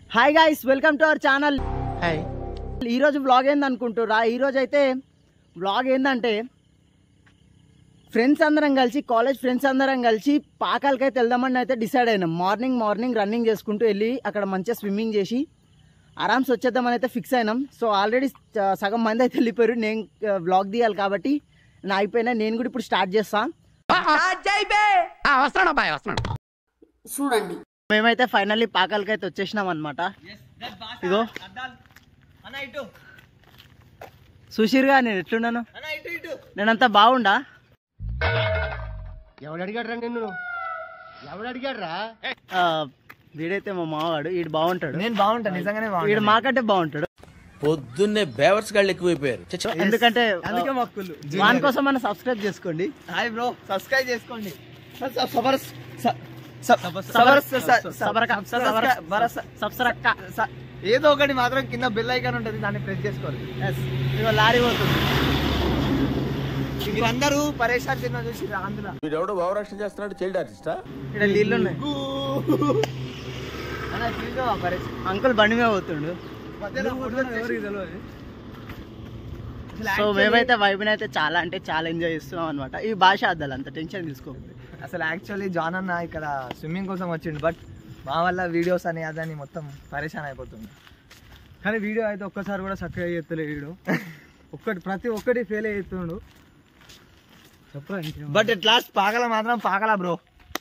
Hi guys welcome to our channel hi ఈరోజు blog ఏందనుకుంటురా ఈరోజు అయితే బ్లాగ్ ఏంటంటే ఫ్రెండ్స్ అందరం కలిసి కాలేజ్ ఫ్రెండ్స్ అందరం కలిసి పాకాలకైతే వెళ్దామని అయితే డిసైడ్ అయినాం మార్నింగ్ మార్నింగ్ రన్నింగ్ చేసుకుంటూ వెళ్ళి అక్కడ మంచిగా స్విమ్మింగ్ చేసి ఆరామ్స్ వచ్చేద్దామని అయితే ఫిక్స్ అయినాం సో ఆల్రెడీ సగం మంది అయితే వెళ్ళిపోయారు నేను బ్లాగ్ తీయాలి కాబట్టి నా అయిపోయినా నేను కూడా ఇప్పుడు స్టార్ట్ చేస్తా వస్తున్నాడు అబ్బాయి వస్తున్నాడు చూడండి మేమైతే ఫైనల్లీ పాకాలకైతే వచ్చేసినాం అనమాట ఇగో సుశీర్గా నేను ఎట్లున్నాను నేనంతా బాగుండా ఎవడు అడిగాడు రా నిన్ను ఎవడు అడిగాడు రా ఆ, వీడైతే మా మావాడు వీడు బాగుంటాడు నేను బాగుంటా నిజంగానే వీడు మాకంటే బాగుంటాడు పొద్దున్నే బేవర్స్ గాళ్ళు ఎక్కువైపోయారు చచ్చ. ఎందుకంటే అందుకే మొక్కులు వాని కోసం మనం సబ్స్క్రైబ్ చేసుకోండి హాయ్ బ్రో సబ్స్క్రైబ్ చేసుకోండి సబ్స్క్రైబ్ ఏదో ఒకటి మాత్రం కింద బెల్ ఐకాన్ ఉంటుంది దాన్ని ప్రెస్ చేసుకోవాలి ఇగో లారీ పోతుంది మీరందరూ పరేషాన్ తిన్న చూసి ఆంధ్ర వీడెవడో భావరక్షణ చేస్తున్నాడు చైల్డ్ ఆర్టిస్టా ఇక్కడ నీళ్ళు ఉన్నాయి అలా తీసుకో పరేషాన్ అంకుల్ బండి మీద పోతుండు మధ్యలో ఎవరికి తెలియదు సో మేమైతే వైబిని అయితే చాలా అంటే చాలా ఎంజాయ్ చేస్తున్నాం అనమాట ఈ భాష అద్దాలి అంత టెన్షన్ తీసుకో అసలు యాక్చువల్లీ జాన్ అన్న ఇక్కడ స్విమ్మింగ్ కోసం వచ్చిండు బట్ మా వల్ల వీడియోస్ అని అదని మొత్తం పరేషాన్ అయిపోతుంది కానీ వీడియో అయితే ఒక్కసారి కూడా చక్కగా చేస్తలే వీడు ఒక్కటి ప్రతి ఒక్కటి ఫెయిల్ అవుతుండు చెప్పరా ఇంకేం? బట్ ఎట్ లాస్ట్ పాకల మాత్రం పాకల బ్రో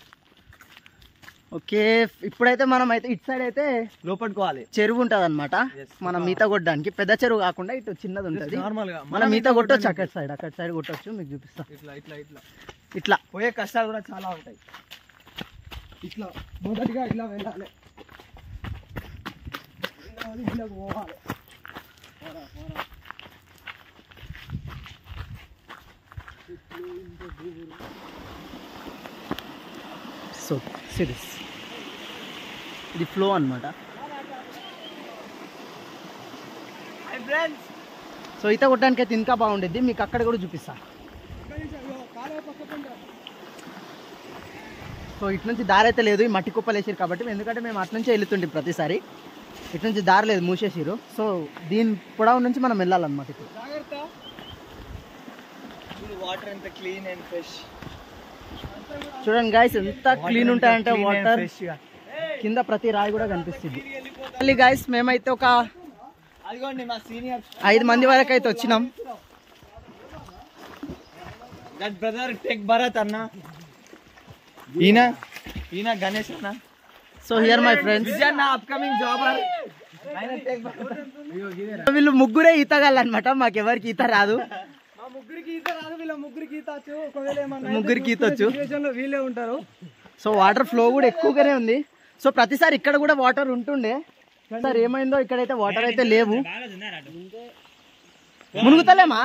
ఓకే ఇప్పుడైతే మనం అయితే ఇటు సైడ్ అయితే లోపట్టుకోవాలి చెరువు ఉంటది అనమాట మనం ఈత కొట్టడానికి పెద్ద చెరువు కాకుండా ఇటు చిన్నది ఉంటది నార్మల్ గా మనం ఈత కొట్టొచ్చు అక్కడ సైడ్ అక్కడ సైడ్ కొట్టొచ్చు మీకు చూపిస్తా ఇట్లా ఇట్లా ఇట్లా ఇట్లా పోయే కష్టాలు కూడా చాలా ఉంటాయి ఇట్లా మొదటిగా ఇట్లా వెళ్ళాలి ఇట్లా పోవాలి సో సిరీస్ ఇది ఫ్లో అనమాట సో ఈత కొట్టడానికి అయితే ఇంకా బాగుండేది మీకు అక్కడ కూడా చూపిస్తా సో ఇటు నుంచి దారి అయితే లేదు ఈ మట్టి కుప్పలు వేసారు కాబట్టి ఎందుకంటే మేము అటు నుంచి వెళ్తుండే ప్రతిసారి ఇటు నుంచి దారి లేదు మూసేసిరు సో దీని పొడవు నుంచి మనం వెళ్ళాలన్నమాట ఇప్పుడు వాటర్ ఎంత క్లీన్ అండ్ ఫ్రెష్ చూడండి గాయస్ ఎంత క్లీన్ ఉంటాయంటే వాటర్ కింద ప్రతి రాయి కూడా కనిపిస్తుంది మళ్ళీ గాయస్ మేమైతే ఒక అదిగోండి మా సీనియర్ ఐదు మంది వరకు అయితే వచ్చినాం దట్ బ్రదర్ టెక్ భరత్ అన్న ఈయన ఈయన గణేష్ అన్న so here my friends Vijay అన్న అప్కమింగ్ జాబర్ ఆయన టెక్ భరత్ వీళ్ళు ముగ్గురే ఈతగాళ్ళు అనమాట మాకెవరికి ఈత రాదు మా ముగ్గురికి ఈత రాదు వీళ్ళ ముగ్గురికి ఈత వచ్చు ఒకవేళ ఏమన్నా ముగ్గురికి ఈత వచ్చు సిచ్యువేషన్ లో వీళ్ళే ఉంటారు సో వాటర్ ఫ్లో కూడా ఎక్కువగానే ఉంది సో ప్రతిసారి ఇక్కడ కూడా వాటర్ ఉంటుండే సార్ ఏమైందో ఇక్కడైతే వాటర్ అయితే లేవు మునుగుతలేమా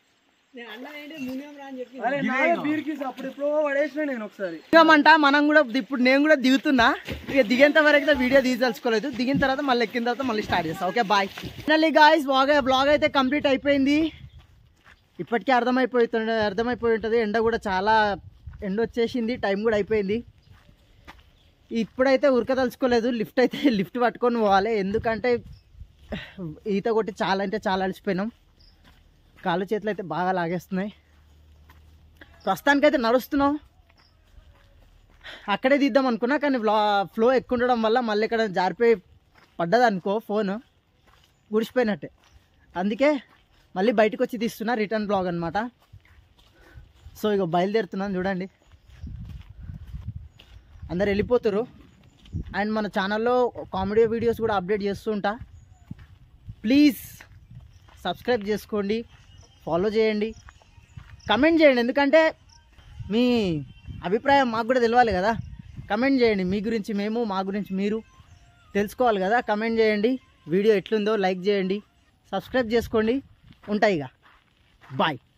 అరే నాదే బీర్కి అప్పుడు ఎప్పుడో పడేసిన నేను ఒకసారి దిగమంట మనం కూడా ఇప్పుడు నేను కూడా దిగుతున్నా ఇక దిగేంత వరకు అయితే వీడియో తీయదలుచుకోలేదు దిగిన తర్వాత మళ్ళీ ఎక్కిన తర్వాత మళ్ళీ స్టార్ట్ చేస్తాం okay bye finally guys blog blog అయితే కంప్లీట్ అయిపోయింది ఇప్పటికే అర్థమైపోతుంది అర్థమైపోయి ఉంటుంది ఎండ కూడా చాలా ఎండ వచ్చేసింది టైం కూడా అయిపోయింది ఇప్పుడైతే ఉరకదలుచుకోలేదు లిఫ్ట్ అయితే లిఫ్ట్ పట్టుకొని పోవాలి ఎందుకంటే ఈత కొట్టి చాలా అంటే చాలా అలసిపోయినాం కాళ్ళు చేతులు అయితే బాగా లాగేస్తున్నాయి ప్రస్తుతానికైతే నడుస్తున్నాం అక్కడే తీద్దాం అనుకున్నా కానీ వ్లా ఫ్లో ఎక్కువ ఉండడం వల్ల మళ్ళీ ఇక్కడ జారిపోయి పడ్డది అనుకో ఫోన్ గుడిసిపోయినట్టే అందుకే మళ్ళీ బయటకు వచ్చి తీస్తున్నా రిటర్న్ బ్లాగ్ అనమాట సో ఇక బయలుదేరుతున్నాను చూడండి అందరు వెళ్ళిపోతారు అండ్ మన ఛానల్లో కామెడీ వీడియోస్ కూడా అప్డేట్ చేస్తూ ఉంటా ప్లీజ్ సబ్స్క్రైబ్ చేసుకోండి ఫాలో చేయండి కమెంట్ చేయండి ఎందుకంటే మీ అభిప్రాయం మాకు కూడా తెలియాలి కదా కమెంట్ చేయండి మీ గురించి మేము మా గురించి మీరు తెలుసుకోవాలి కదా కమెంట్ చేయండి వీడియో ఎట్లుందో లైక్ చేయండి సబ్స్క్రైబ్ చేసుకోండి ఉంటాయి ఇక బాయ్